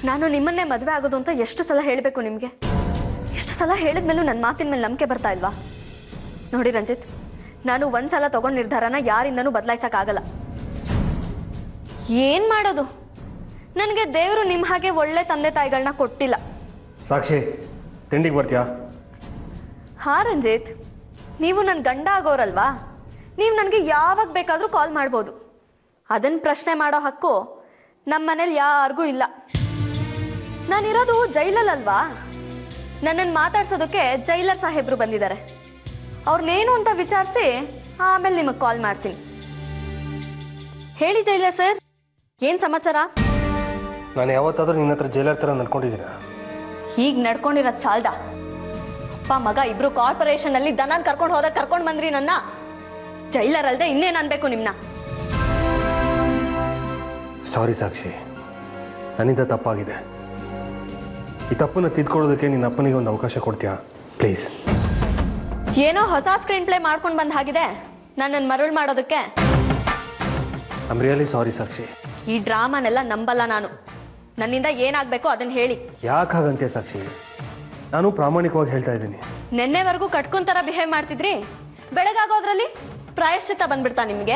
ನಾನು ನಿಮ್ಮನ್ನೇ ಮದುವೆ ಆಗೋದು ಅಂತ ಎಷ್ಟು ಸಲ ಹೇಳಬೇಕು ನಿಮಗೆ ಇಷ್ಟು ಸಲ ಹೇಳಿದ್ಮೇಲೂ ನನ್ನ ಮಾತಿನ ಮೇಲೆ ನಂಬಿಕೆ ಬರ್ತಾ ಇಲ್ವಾ ನೋಡಿ ರಂಜಿತ್ ನಾನು ಒಂದು ಸಲ ತಗೊಂಡ ನಿರ್ಧಾರನ ಯಾರಿಂದನೂ ಬದಲಾಯಿಸೋಕ್ಕಾಗಲ್ಲ ಏನು ಮಾಡೋದು ನನಗೆ ದೇವರು ನಿಮ್ಮ ಹಾಗೆ ಒಳ್ಳೆ ತಂದೆ ತಾಯಿಗಳನ್ನ ಕೊಟ್ಟಿಲ್ಲ ಸಾಕ್ಷಿ ತಿಂಡಿಗೆ ಬರ್ತೀಯಾ ಹಾ ರಂಜಿತ್ ನೀವು ನನ್ನ ಗಂಡ ಆಗೋರಲ್ವಾ ನೀವು ನನಗೆ ಯಾವಾಗ ಬೇಕಾದರೂ ಕಾಲ್ ಮಾಡ್ಬೋದು ಅದನ್ನು ಪ್ರಶ್ನೆ ಮಾಡೋ ಹಕ್ಕು ನಮ್ಮ ಮನೇಲಿ ಯಾರಿಗೂ ಇಲ್ಲ ನಾನಿರೋದು ಜೈಲಲ್ಲಲ್ವಾ ನನ್ನನ್ನು ಮಾತಾಡ್ಸೋದಕ್ಕೆ ಜೈಲರ್ ಸಾಹೇಬರು ಬಂದಿದ್ದಾರೆ ಅವ್ರನ್ನೇನು ಅಂತ ವಿಚಾರಿಸಿ ಆಮೇಲೆ ನಿಮಗೆ ಕಾಲ್ ಮಾಡ್ತೀನಿ ಹೇಳಿ ಜೈಲರ್ ಸರ್ ಏನು ಸಮಾಚಾರ ನಾನು ಯಾವತ್ತಾದ್ರೂ ನಿನ್ನ ಹತ್ರ ಜೈಲರ್ ಥರ ನಡ್ಕೊಂಡಿದ್ದೀನ ಹೀಗೆ ನಡ್ಕೊಂಡಿರೋದು ಸಾಲ್ದ ಅಪ್ಪ ಮಗ ಇಬ್ರು ಕಾರ್ಪೊರೇಷನ್ ಅಲ್ಲಿ ದನನ್ ಕರ್ಕೊಂಡು ಹೋದಾಗ ಕರ್ಕೊಂಡು ಬಂದ್ರಿ ನನ್ನ ಜೈಲರ್ ಅಲ್ದೆ ಇನ್ನೇನ್ ಅನ್ಬೇಕು ನಿಮ್ನ ಸಾರಿ ಸಾಕ್ಷಿ ನನ್ನಿಂದ ತಪ್ಪಾಗಿದೆ ಈ ತಪ್ಪನ್ನು ತಿದ್ಕೊಳ್ಳೋದಕ್ಕೆ ನಿನ್ನ ಅಪ್ಪನಿಗೆ ಒಂದು ಅವಕಾಶ ಕೊಡ್ತೀಯಾ ಪ್ಲೀಸ್ ಏನೋ ಹೊಸ ಸ್ಕ್ರೀನ್ ಪ್ಲೇ ಮಾಡ್ಕೊಂಡು ಬಂದ ಹಾಗಿದೆ ನನ್ನನ್ನು ಮರುಳು ಮಾಡೋದಕ್ಕೆ ಐಮ್ ರಿಯಲಿ ಸಾರಿ ಸಾಕ್ಷಿ ಈ ಡ್ರಾಮಾನೆಲ್ಲ ನಂಬಲ್ಲ ನಾನು ನನ್ನಿಂದ ಏನಾಗಬೇಕೋ ಅದನ್ನ ಹೇಳಿ ಯಾಕೆ ಹಾಗಂತೆ ಸಾಕ್ಷಿ ನಾನು ಪ್ರಾಮಾಣಿಕವಾಗಿ ಹೇಳ್ತಾ ಇದ್ದೀನಿ ನಿನ್ನೆವರೆಗೂ ಕಟ್ಕೊಂಡ್ ಥರ ಬಿಹೇವ್ ಮಾಡ್ತಿದ್ರಿ ಬೆಳಗಾಗೋದ್ರಲ್ಲಿ ಪ್ರಾಯಶ್ಚಿತ್ತ ಬಂದ್ಬಿಡ್ತಾ ನಿಮಗೆ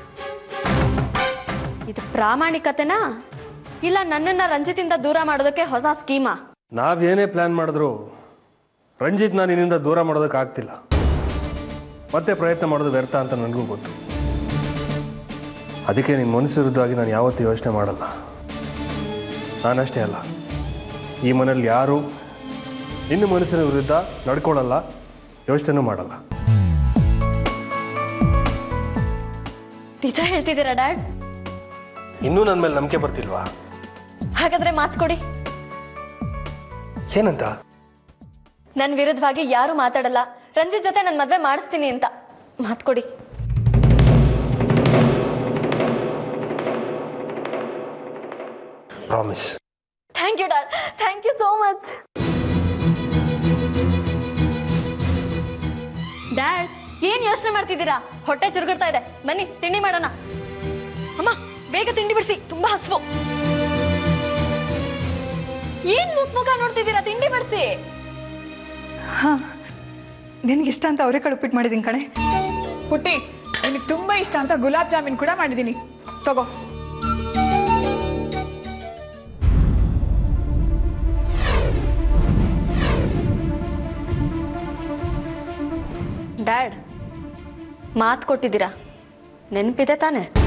ಇದು ಪ್ರಾಮಾಣಿಕತೆನಾ ಇಲ್ಲ ನನ್ನನ್ನ ರಂಜಿತಿಂದ ದೂರ ಮಾಡೋದಕ್ಕೆ ಹೊಸ ಸ್ಕೀಮಾ ನಾವೇನೇ ಪ್ಲ್ಯಾನ್ ಮಾಡಿದ್ರು ರಂಜಿತ್ ನಾನು ನಿನ್ನಿಂದ ದೂರ ಮಾಡೋದಕ್ಕೆ ಆಗ್ತಿಲ್ಲ ಮತ್ತೆ ಪ್ರಯತ್ನ ಮಾಡೋದು ವ್ಯರ್ಥ ಅಂತ ನನಗೂ ಗೊತ್ತು ಅದಕ್ಕೆ ನಿನ್ನ ಮನಸ್ಸು ವಿರುದ್ಧವಾಗಿ ನಾನು ಯಾವತ್ತೂ ಯೋಚನೆ ಮಾಡಲ್ಲ ನಾನಷ್ಟೇ ಅಲ್ಲ ಈ ಮನೇಲಿ ಯಾರು ನಿನ್ನ ಮನಸ್ಸಿನ ವಿರುದ್ಧ ನಡ್ಕೊಳ್ಳಲ್ಲ ಯೋಚನೆನೂ ಮಾಡಲ್ಲ ನಿಜ ಹೇಳ್ತಿದ್ದೀರಾ ಡ್ಯಾಡ್ ಇನ್ನೂ ನನ್ನ ಮೇಲೆ ನಂಬಿಕೆ ಬರ್ತಿಲ್ವಾ ಹಾಗಾದ್ರೆ ಮಾತು ಕೊಡಿ ಏನಂತ ನನ್ನ ವಿರುದ್ಧವಾಗಿ ಯಾರು ಮಾತಾಡಲ್ಲ ರಂಜಿತ್ ಜೊತೆ ನನ್ನ ಮದ್ವೆ ಮಾಡಿಸ್ತೀನಿ ಅಂತ ಮಾತು ಕೊಡಿ promise thank you dad thank you so much dad ಏನ್ ಯೋಚನೆ ಮಾಡ್ತಿದ್ದೀರಾ ಹೊಟ್ಟೆ ಚುರುಗಿರ್ತಾ ಇದೆ ಬನ್ನಿ ತಿಂಡಿ ಮಾಡೋಣ ಅಮ್ಮ ಬೇಗ ತಿಂಡಿ ಬಿಡಿಸಿ ತುಂಬಾ ಹಸ್ವು ಏನ್ ಮುಖ ಮುಖ ನೋಡ್ತಿದ್ದೀರಾ ತಿಂಡಿ ಬಿಡಿಸಿ ಹಾಂ ನಿನಗಿಷ್ಟ ಅಂತ ಅವರೇ ಕಳುಪಿಟ್ಟು ಮಾಡಿದ್ದೀನಿ ಕಣೆ ಪುಟ್ಟಿ ನಿನಗೆ ತುಂಬಾ ಇಷ್ಟ ಅಂತ ಗುಲಾಬ್ ಜಾಮೀನ್ ಕೂಡ ಮಾಡಿದ್ದೀನಿ ತಗೋ ಡ್ಯಾಡ್ ಮಾತು ಕೊಟ್ಟಿದ್ದೀರಾ ನೆನಪಿದೆ ತಾನೆ